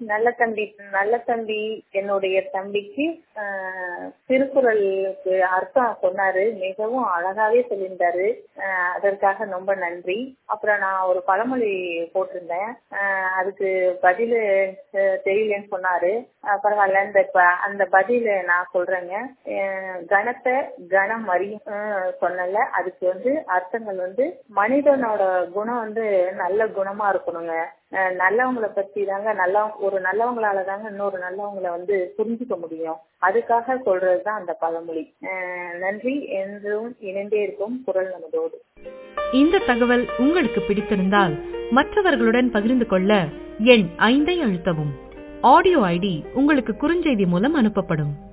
நல்ல தம்பி நல்ல தம்பி என்னுடைய தம்பிக்கு ஆஹ், திருக்குறளுக்கு அர்த்தம் சொன்னாரு மிகவும் அழகாவே சொல்லியிருந்தாரு ஆஹ், அதற்காக ரொம்ப நன்றி அப்புறம் நான் ஒரு பழமொழி போட்டிருந்தேன் ஆஹ், அதுக்கு பதில் தெரியலன்னு சொன்னாரு ஆஹ், பரவாயில்ல இந்த ப- அந்த பதில நான் சொல்றேங்க ஆஹ், கணத்தை கணம் அறியும் ஆஹ், சொன்னல அதுக்கு வந்து அர்த்தங்கள் வந்து மனிதனோட குணம் வந்து நல்ல குணமா இருக்கணுங்க அஹ் நல்லவங்கள பத்தி தாங்க நல்ல ஒரு நல்லவங்களால தாங்க இன்னொரு நல்லவங்கள வந்து புரிஞ்சுக்க முடியும் அதுக்காக சொல்றதுதான் அந்த பழமொழி அஹ் நன்றி என்றும் இணைந்தே இருக்கும் குரல் நமதோடு இந்த தகவல் உங்களுக்கு பிடித்திருந்தால் மற்றவர்களுடன் பகிர்ந்து கொள்ள எண் ஐந்தை அழுத்தவும் ஆடியோ ஐடி உங்களுக்கு குறுஞ்செய்தி மூலம் அனுப்பப்படும்